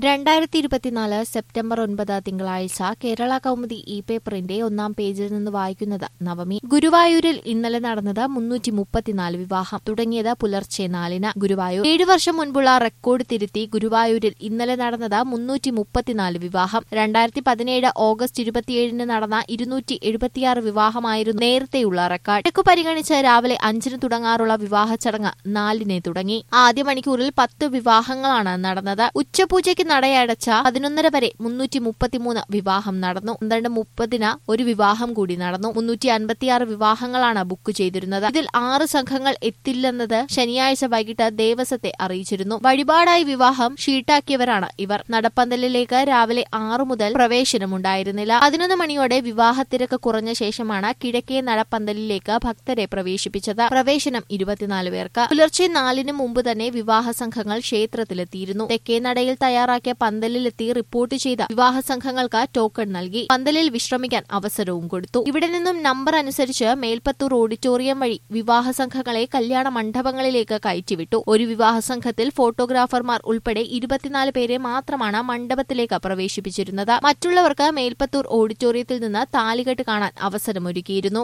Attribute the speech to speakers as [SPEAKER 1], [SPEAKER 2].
[SPEAKER 1] രണ്ടായിരത്തി ഇരുപത്തിനാല് സെപ്റ്റംബർ ഒൻപത് തിങ്കളാഴ്ച കേരള കൗമുദി ഇ പേപ്പറിന്റെ ഒന്നാം പേജിൽ നിന്ന് വായിക്കുന്നത് നവമി ഗുരുവായൂരിൽ ഇന്നലെ നടന്നത് മുന്നൂറ്റി മുപ്പത്തിനാല് വിവാഹം തുടങ്ങിയത് പുലർച്ചെ നാലിന് ഗുരുവായൂർ ഏഴു വർഷം മുൻപുള്ള റെക്കോർഡ് തിരുത്തി ഗുരുവായൂരിൽ ഇന്നലെ നടന്നത് മുന്നൂറ്റി മുപ്പത്തിനാല് വിവാഹം രണ്ടായിരത്തി പതിനേഴ് ഓഗസ്റ്റ് ഇരുപത്തിയേഴിന് നടന്ന ഇരുന്നൂറ്റി എഴുപത്തിയാറ് വിവാഹമായിരുന്നു നേരത്തെയുള്ള റെക്കോർഡ് തെക്കു പരിഗണിച്ച് രാവിലെ അഞ്ചിന് തുടങ്ങാറുള്ള വിവാഹ ചടങ്ങ് നാലിനെ തുടങ്ങി ആദ്യ മണിക്കൂറിൽ പത്ത് വിവാഹങ്ങളാണ് നടന്നത് ഉച്ചപൂജയ്ക്ക് നടയടച്ച പതിനൊന്നര വരെ മുന്നൂറ്റി മുപ്പത്തിമൂന്ന് വിവാഹം നടന്നു പന്ത്രണ്ട് മുപ്പതിന് ഒരു വിവാഹം കൂടി നടന്നു മുന്നൂറ്റി അൻപത്തിയാറ് വിവാഹങ്ങളാണ് ബുക്ക് ചെയ്തിരുന്നത് ഇതിൽ ആറ് സംഘങ്ങൾ എത്തില്ലെന്നത് ശനിയാഴ്ച വൈകിട്ട് ദേവസ്വത്തെ അറിയിച്ചിരുന്നു വഴിപാടായി വിവാഹം ഷീട്ടാക്കിയവരാണ് ഇവർ നടപ്പന്തലിലേക്ക് രാവിലെ ആറു മുതൽ പ്രവേശനമുണ്ടായിരുന്നില്ല പതിനൊന്ന് മണിയോടെ വിവാഹത്തിരക്ക് കുറഞ്ഞ ശേഷമാണ് കിഴക്കേ നടപ്പന്തലിലേക്ക് ഭക്തരെ പ്രവേശിപ്പിച്ചത് പ്രവേശനം ഇരുപത്തിനാല് പേർക്ക് പുലർച്ചെ നാലിന് മുമ്പ് തന്നെ വിവാഹ സംഘങ്ങൾ ക്ഷേത്രത്തിലെത്തിയിരുന്നു തെക്കേ നടയിൽ തയ്യാറാക്കിയ പന്തലിലെത്തി റിപ്പോർട്ട് ചെയ്ത വിവാഹ സംഘങ്ങൾക്ക് ടോക്കൺ നൽകി പന്തലിൽ വിശ്രമിക്കാൻ അവസരവും കൊടുത്തു ഇവിടെ നിന്നും നമ്പർ അനുസരിച്ച് മേൽപ്പത്തൂർ ഓഡിറ്റോറിയം വഴി വിവാഹ സംഘങ്ങളെ കല്യാണ മണ്ഡപങ്ങളിലേക്ക് കയറ്റിവിട്ടു ഒരു വിവാഹ സംഘത്തിൽ ഫോട്ടോഗ്രാഫർമാർ ഉൾപ്പെടെ ഇരുപത്തിനാല് പേരെ മാത്രമാണ് മണ്ഡപത്തിലേക്ക് പ്രവേശിപ്പിച്ചിരുന്നത് മറ്റുള്ളവർക്ക് മേൽപ്പത്തൂർ ഓഡിറ്റോറിയത്തിൽ നിന്ന് താലികെട്ട് കാണാൻ അവസരമൊരുക്കിയിരുന്നു